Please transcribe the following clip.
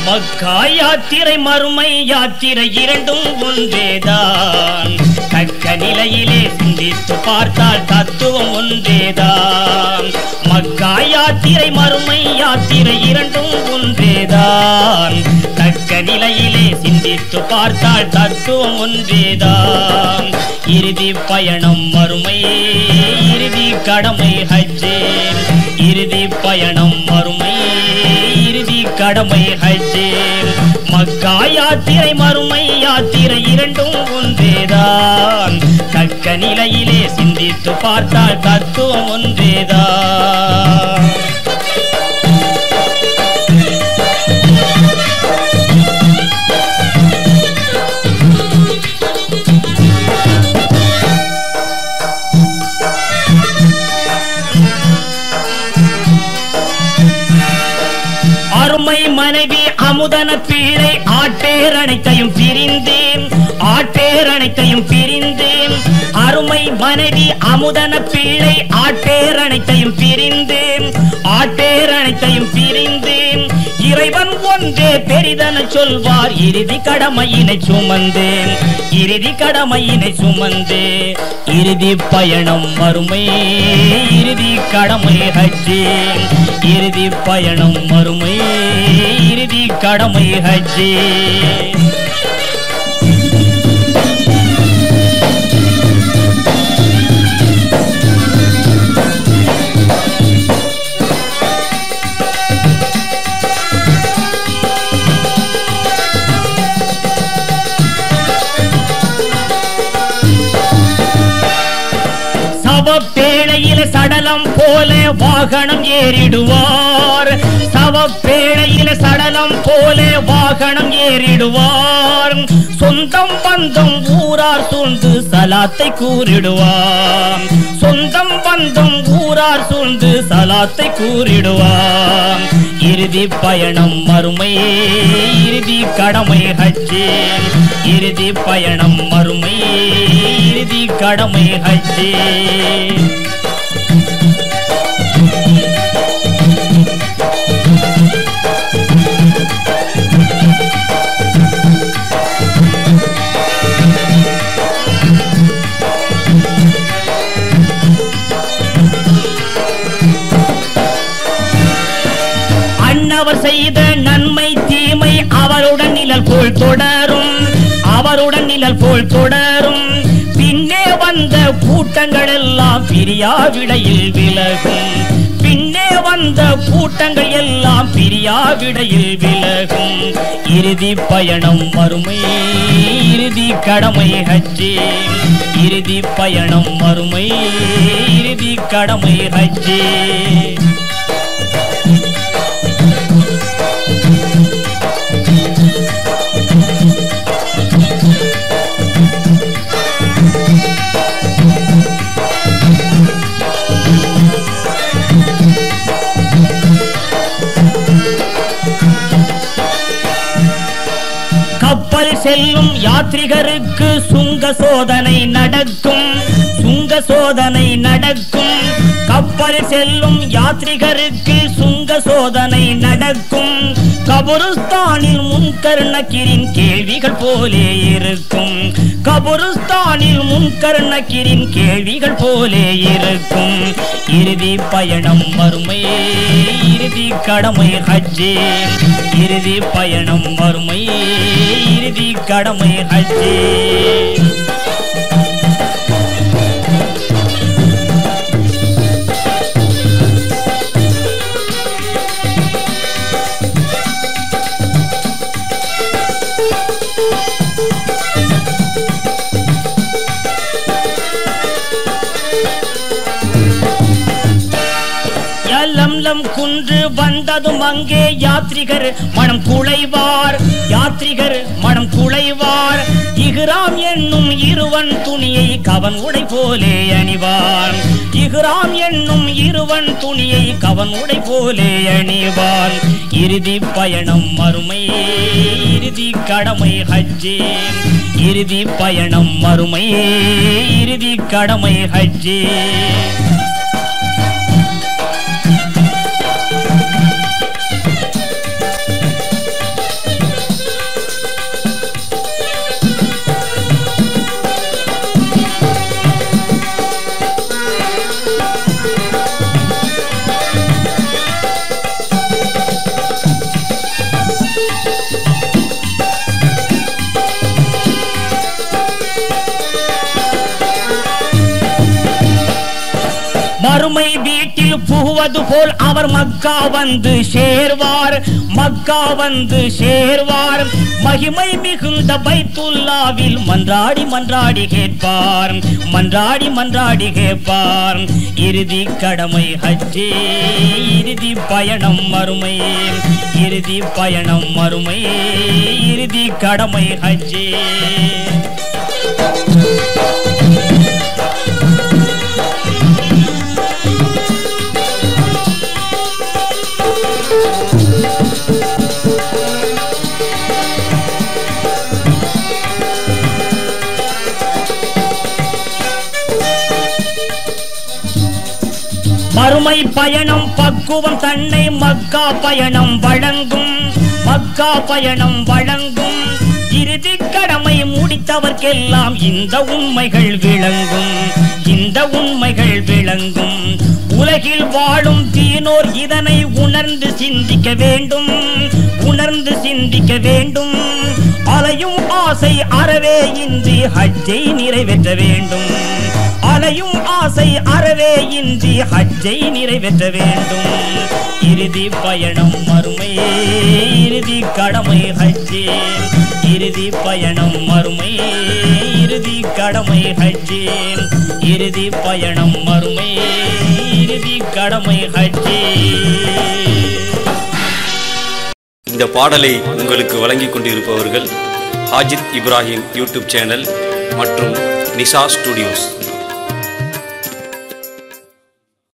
மக்கா யாத்திரை மறுமை யாத்திரை இரண்டும் ஒன்றேதான் தக்க நிலையிலே சிந்தித்து பார்த்தால் தத்துவம் ஒன்றேதான் மக்கா யாத்திரை மறுமை யாத்திரை இரண்டும் ஒன்றேதான் தக்க நிலையிலே சிந்தித்து பார்த்தால் தத்துவம் ஒன்றேதான் இறுதி பயணம் மறுமையே இறுதி கடமை ஹஜ்ஜே இறுதி பயணம் மறுமையே இறுதி கடமை ஹஜ்ஜே மக்கா யாத்திரை மறுமை யாத்திரை இரண்டும் ஒன்றேதான் தக்க நிலையிலே சிந்தித்து பார்த்தால் தத்துவம் ஒன்றேதான் அருமை மனைவி அமுதன பீழை ஆட்டேர் அனைத்தையும் பிரிந்தேன் ஆட்டேர் அனைத்தையும் பிரிந்தேன் அருமை மனைவி அமுதன பீழை ஆட்டேர் அனைத்தையும் பிரிந்தேன் ஆட்டேர் அனைத்தையும் பிரிந்தேன் இறைவன் ஒன்றே பெரிதன சொல்வார் இறுதி கடமையினை சுமந்தேன் இறுதி கடமையினை சுமந்தே இறுதி பயணம் மறுமை இறுதி கடமை ஹஜ்ஜே இறுதி பயணம் மறுமை இறுதி கடமை ஹஜ்ஜே சவப்பேழையில சடலம் போல வாகனம் ஏறிடுவார் சவப்பேழையில சடலம் போல வாகனம் ஏறிடுவார் சொந்தம் பந்தம் ஊரார் சூழ்ந்து சலாத்தை கூறிடுவார் சொந்தம் பந்தம் ஊரார் சூழ்ந்து சலாத்தை கூறிடுவார் இறுதி பயணம் மறுமையே இறுதி கடமை ஹஜ்ஜே இறுதி பயணம் மறுமையே இறுதி கடமை ஹஜ்ஜே அன்னவர் செய்த நன்மை தீமை அவருடன் நிழல் போல் தொடரும் அவருடன் நிழல் போல் தொடரும் பின்னே வந்த கூட்டங்கள் எல்லாம் பிரியா விடையில் விலகும் பின்னே வந்த கூட்டங்கள் எல்லாம் பிரியா விடையில் விலகும் இறுதி பயணம் மறுமை இறுதி கடமை ஹஜ்ஜே இறுதி பயணம் மறுமை இறுதி கடமை ஹஜ்ஜே கப்பல் செல்லும் யாத்ரிகருக்கு சுங்க சோதனை நடக்கும் சுங்க சோதனை நடக்கும் கப்பல் செல்லும் யாத்ரிகருக்கு சுங்க சோதனை நடக்கும் கபருஸ்தானில் முன்கர் நக்கீரின் கேள்விகள் போலே இருக்கும் கபருஸ்தானில் முன்கர் நக்கீரின் கேள்விகள் போலே இருக்கும் இறுதி பயணம் மறுமையே இறுதி கடமை ஹஜ்ஜே இறுதி பயணம் மறுமையே இறுதி கடமை ஹஜ்ஜே லம்லம் குன்று வந்ததும் அங்கே யாத்ரிகர் மனம் குலைவார் யாத்ரிகர் மனம் குலைவார் இகுராம் என்னும் இருவன் துணியை கவன் உடை போலே அணிவார் இகுராம் என்னும் இருவன் துணியை கவன் உடை போலே அணிவான் இறுதி பயணம் மறுமையே இறுதி கடமை ஹஜ்ஜே இறுதி பயணம் மறுமையே இறுதி கடமை ஹஜ்ஜே வீட்டில் புகுவது போல் அவர் மக்கா வந்து சேர்வார் மக்கா வந்து சேர்வார் மகிமை மிகுந்த பைத்துல்லாவில் மன்றாடி மன்றாடி கேட்பார் மன்றாடி மன்றாடி கேட்பார் இறுதி கடமை ஹஜ்ஜே இறுதி பயணம் மறுமை இறுதி பயணம் மறுமை இறுதி கடமை ஹஜ்ஜே மறுமை பயணம் பக்குவம் தன்னை மக்கா பயணம் வழங்கும் மக்கா பயணம் வழங்கும் இறுதி கடமை முடித்தவர்க்கெல்லாம் இந்த உண்மைகள் விளங்கும் இந்த உண்மைகள் விளங்கும் உலகில் வாழும் தீனோர் இதனை உணர்ந்து சிந்திக்க வேண்டும் உணர்ந்து சிந்திக்க வேண்டும் அலையும் ஆசை அறவே இன்றி ஹஜ்ஜை நிறைவேற்ற வேண்டும் அலையும் ஆசை அறவே இன்றி ஹஜ்ஜை நிறைவேற்ற வேண்டும் இறுதி பயணம் மறுமை இறுதி கடமை ஹஜ்ஜே இறுதி பயணம் மறுமை இறுதி கடமை ஹஜ்ஜே இறுதி பயணம் மறுமை இறுதி கடமை ஹஜ்ஜே இந்த பாடலை உங்களுக்கு வழங்கிக் கொண்டிருப்பவர்கள் ஹாஜித் இப்ராஹிம் யூடியூப் சேனல் மற்றும் நிசா ஸ்டுடியோஸ்